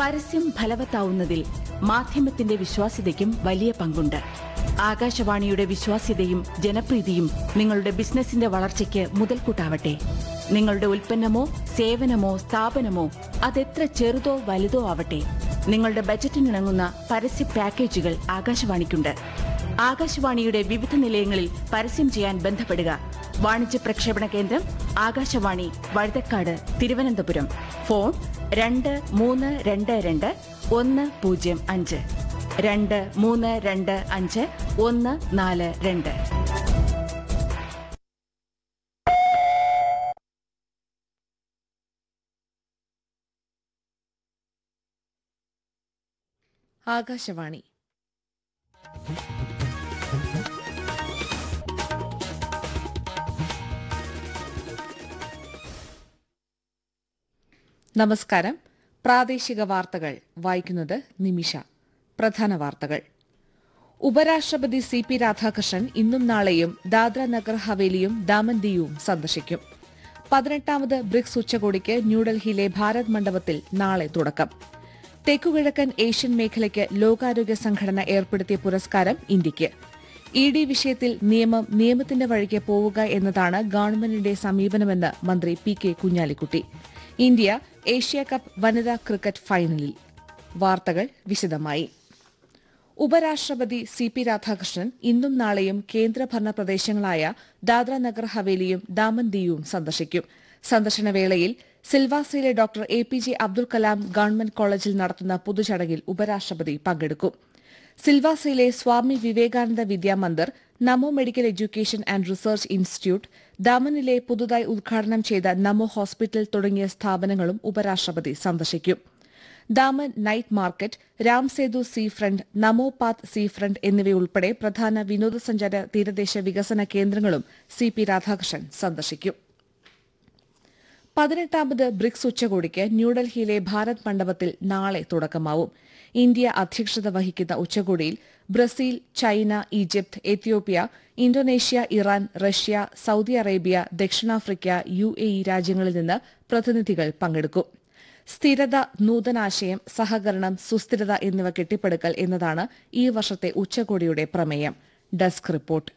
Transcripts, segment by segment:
പരസ്യം ഫലവത്താവുന്നതിൽ മാധ്യമത്തിന്റെ വിശ്വാസ്യതയ്ക്കും വലിയ പങ്കുണ്ട് ആകാശവാണിയുടെ വിശ്വാസ്യതയും ജനപ്രീതിയും നിങ്ങളുടെ ബിസിനസിന്റെ വളർച്ചയ്ക്ക് മുതൽക്കൂട്ടാവട്ടെ നിങ്ങളുടെ ഉൽപ്പന്നമോ സേവനമോ സ്ഥാപനമോ അതെത്ര ചെറുതോ വലുതോ ആവട്ടെ നിങ്ങളുടെ ബജറ്റിനിണങ്ങുന്ന പരസ്യ പാക്കേജുകൾ ആകാശവാണിക്കുണ്ട് ആകാശവാണിയുടെ വിവിധ നിലയങ്ങളിൽ പരസ്യം ചെയ്യാൻ ബന്ധപ്പെടുക വാണിജ്യ പ്രക്ഷേപണ കേന്ദ്രം ആകാശവാണി വഴുതക്കാട് തിരുവനന്തപുരം ഫോൺ രണ്ട് മൂന്ന് രണ്ട് രണ്ട് ഒന്ന് പൂജ്യം അഞ്ച് രണ്ട് മൂന്ന് രണ്ട് അഞ്ച് ഒന്ന് നാല് രണ്ട് ആകാശവാണി നമസ്കാരം പ്രാദേശിക വാർത്തകൾ വായിക്കുന്നത് നിമിഷ പ്രധാന വാർത്തകൾ ഉപരാഷ്ട്രപതി സി പി രാധാകൃഷ്ണൻ ഇന്നും നാളെയും ദാദ്ര നഗർ ഹവേലിയും ദാമൻ ദിയുവും സന്ദർശിക്കും പതിനെട്ടാമത് ബ്രിക്സ് ഉച്ചകോടിക്ക് ന്യൂഡൽഹിയിലെ ഭാരത് മണ്ഡപത്തിൽ നാളെ തുടക്കം തെക്കുകിഴക്കൻ ഏഷ്യൻ മേഖലയ്ക്ക് ലോകാരോഗ്യ സംഘടന ഏർപ്പെടുത്തിയ പുരസ്കാരം ഇന്ത്യയ്ക്ക് ഇ ഡി വിഷയത്തിൽ നിയമം നിയമത്തിന്റെ വഴിക്ക് പോവുക എന്നതാണ് ഗവൺമെന്റിന്റെ സമീപനമെന്ന് മന്ത്രി P K Kunhalikutty India Asia cup വനിതാ ക്രിക്കറ്റ് ഫൈനലിൽ വാർത്തകൾ വിശദമായി ഉപരാഷ്ട്രപതി സി പി രാധാകൃഷ്ണൻ ഇന്നും നാളെയും കേന്ദ്രഭരണ പ്രദേശങ്ങളായ ദാദ്ര നഗർ ഹവേലിയും ദാമൻ ദിയുവും സന്ദർശിക്കും സന്ദർശനവേളയിൽ സിൽവാസയിലെ doctor A P J Abdul Kalam government college നടത്തുന്ന പൊതുചടങ്ങിൽ ഉപരാഷ്ട്രപതി പങ്കെടുക്കും സിൽവാസയിലെ Swami Vivekananda Vidyamandir NAMO medical education and research institute ദമനിലെ പുതുതായി ഉദ്ഘാടനം ചെയ്ത നമോ ഹോസ്പിറ്റൽ തുടങ്ങിയ സ്ഥാപനങ്ങളും ഉപരാഷ്ട്രപതി സന്ദർശിക്കും Daman night market Ramsetu sea front NAMO path sea front എന്നിവയുൾപ്പെടെ പ്രധാന വിനോദസഞ്ചാര തീരദേശ വികസന കേന്ദ്രങ്ങളും സി പി രാധാകൃഷ്ണൻ സന്ദർശിക്കും പതിനെട്ടാമത് ബ്രിക്സ് ഉച്ചകോടിക്ക് ന്യൂഡൽഹിയിലെ ഭാരത് മണ്ഡപത്തിൽ നാളെ തുടക്കമാവും ഇന്ത്യ അധ്യക്ഷത വഹിക്കുന്ന ഉച്ചകോടിയിൽ Brazil China Egypt Ethiopia Indonesia Iran Russia Saudi Arabia ദക്ഷിണാഫ്രിക്ക യു എ ഇ രാജ്യങ്ങളിൽ നിന്ന് പ്രതിനിധികൾ പങ്കെടുക്കും സ്ഥിരത നൂതനാശയം സഹകരണം സുസ്ഥിരത എന്നിവ കെട്ടിപ്പടുക്കൽ എന്നതാണ് ഈ വർഷത്തെ ഉച്ചകോടിയുടെ പ്രമേയം desk report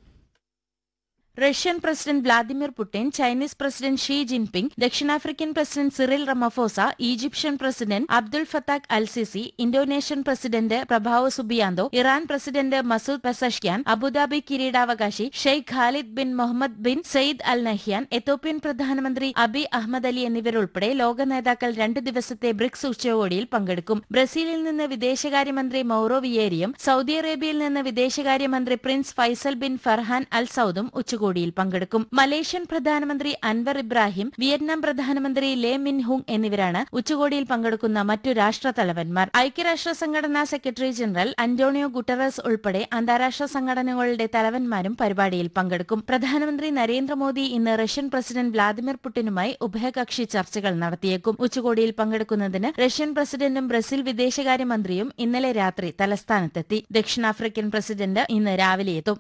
Russian president Vladimir Putin Chinese president Xi Jinping ദക്ഷിണാഫ്രിക്കൻ president Cyril Ramaphosa Egyptian president Abdel Fattah al Sisi Indonesian president Prabowo Subianto Iran president Masoud Pezeshkian Abu Dhabi കിരീടാവകാശി Sheikh Khalid bin Mohamed bin Zayed Al Nahyan Ethiopian പ്രധാനമന്ത്രി Abiy Ahmed Ali എന്നിവരുൾപ്പെടെ ലോക നേതാക്കൾ രണ്ട് ദിവസത്തെ BRICS ഉച്ചകോടിയിൽ പങ്കെടുക്കും ബ്രസീലിൽ നിന്ന് വിദേശകാര്യമന്ത്രി മൌറോ വിയേരിയും സൌദി അറേബ്യയിൽ നിന്ന് വിദേശകാര്യമന്ത്രി prince Faisal bin Farhan Al സൌദും ഉച്ചകോടി ഉച്ചകോടിയിൽ പങ്കെടുക്കും മലേഷ്യൻ പ്രധാനമന്ത്രി അൻവർ ഇബ്രാഹിം വിയറ്റ്നാം പ്രധാനമന്ത്രി ലേ മിൻ ഹുങ് എന്നിവരാണ് ഉച്ചകോടിയിൽ പങ്കെടുക്കുന്ന മറ്റു രാഷ്ട്രതലവന്മാർ ഐക്യരാഷ്ട്ര സംഘടനാ സെക്രട്ടറി ജനറൽ അന്റോണിയോ ഗുട്ടറസ് ഉൾപ്പെടെ അന്താരാഷ്ട്ര സംഘടനകളുടെ തലവന്മാരും പരിപാടിയിൽ പങ്കെടുക്കും പ്രധാനമന്ത്രി നരേന്ദ്രമോദി ഇന്ന് റഷ്യൻ പ്രസിഡന്റ് വ്ളാദിമിർ പുടിനുമായി ഉഭയകക്ഷി ചർച്ചകൾ നടത്തിയേക്കും ഉച്ചകോടിയിൽ പങ്കെടുക്കുന്നതിന് റഷ്യൻ പ്രസിഡന്റും ബ്രസീൽ വിദേശകാര്യമന്ത്രിയും ഇന്നലെ രാത്രി തലസ്ഥാനത്തെത്തി ദക്ഷിണാഫ്രിക്കൻ പ്രസിഡന്റ് ഇന്ന് രാവിലെ എത്തും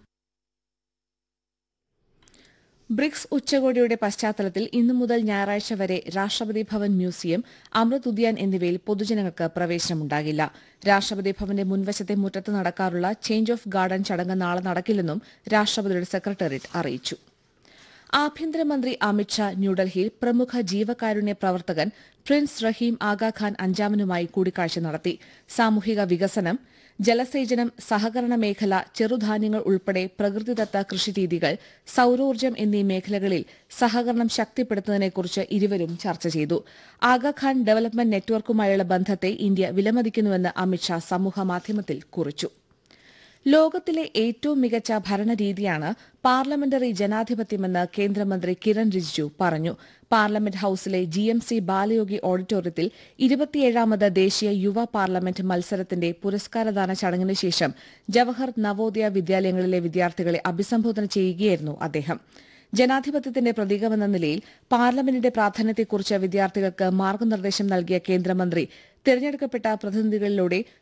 ബ്രിക്സ് ഉച്ചകോടിയുടെ പശ്ചാത്തലത്തിൽ ഇന്നു മുതൽ ഞായറാഴ്ച വരെ രാഷ്ട്രപതി ഭവൻ മ്യൂസിയം അമൃത് ഉദ്യാൻ എന്നിവയിൽ പൊതുജനങ്ങൾക്ക് പ്രവേശനമുണ്ടാകില്ല രാഷ്ട്രപതി ഭവന്റെ മുൻവശത്തെ മുറ്റത്ത് നടക്കാറുള്ള ചേഞ്ച് ഓഫ് ഗാർഡൻ ചടങ്ങ് നാളെ നടക്കില്ലെന്നും രാഷ്ട്രപതിയുടെ സെക്രട്ടേറിയറ്റ് അറിയിച്ചു ആഭ്യന്തരമന്ത്രി അമിത്ഷാ ന്യൂഡൽഹിയിൽ പ്രമുഖ ജീവകാരുണ്യ പ്രവർത്തകൻ പ്രിൻസ് റഹീം ആഗാഖാൻ അഞ്ചാമനുമായി കൂടിക്കാഴ്ച നടത്തി സാമൂഹിക വികസനം ജലസേചനം സഹകരണ മേഖല ചെറുധാന്യങ്ങൾ ഉൾപ്പെടെ പ്രകൃതിദത്ത കൃഷിരീതികൾ സൌരോർജ്ജം എന്നീ മേഖലകളിൽ സഹകരണം ശക്തിപ്പെടുത്തുന്നതിനെക്കുറിച്ച് ഇരുവരും ചർച്ച ചെയ്തു ആഗാഖാൻ ഡെവലപ്മെന്റ് നെറ്റ്വർക്കുമായുള്ള ബന്ധത്തെ ഇന്ത്യ വിലമതിക്കുന്നുവെന്ന് അമിത്ഷാ സമൂഹമാധ്യമത്തിൽ കുറിച്ചു ലോകത്തിലെ ഏറ്റവും മികച്ച ഭരണരീതിയാണ് പാർലമെന്ററി ജനാധിപത്യമെന്ന് കേന്ദ്രമന്ത്രി കിരൺ റിജിജു പറഞ്ഞു പാർലമെന്റ് ഹൌസിലെ ജി എം സി ബാലയോഗി ഓഡിറ്റോറിയത്തിൽ ഇരുപത്തിയേഴാമത് ദേശീയ യുവ പാർലമെന്റ് മത്സരത്തിന്റെ പുരസ്കാരദാന ചടങ്ങിന് ശേഷം ജവഹർ നവോദയ വിദ്യാലയങ്ങളിലെ വിദ്യാർത്ഥികളെ അഭിസംബോധന ചെയ്യുകയായിരുന്നു അദ്ദേഹം ജനാധിപത്യത്തിന്റെ പ്രതീകമെന്ന നിലയിൽ പാർലമെന്റിന്റെ പ്രാധാന്യത്തെക്കുറിച്ച് വിദ്യാർത്ഥികൾക്ക് മാർഗനിർദ്ദേശം നൽകിയ കേന്ദ്രമന്ത്രി തിരഞ്ഞെടുക്കപ്പെട്ട പ്രതിനിധികളിലൂടെ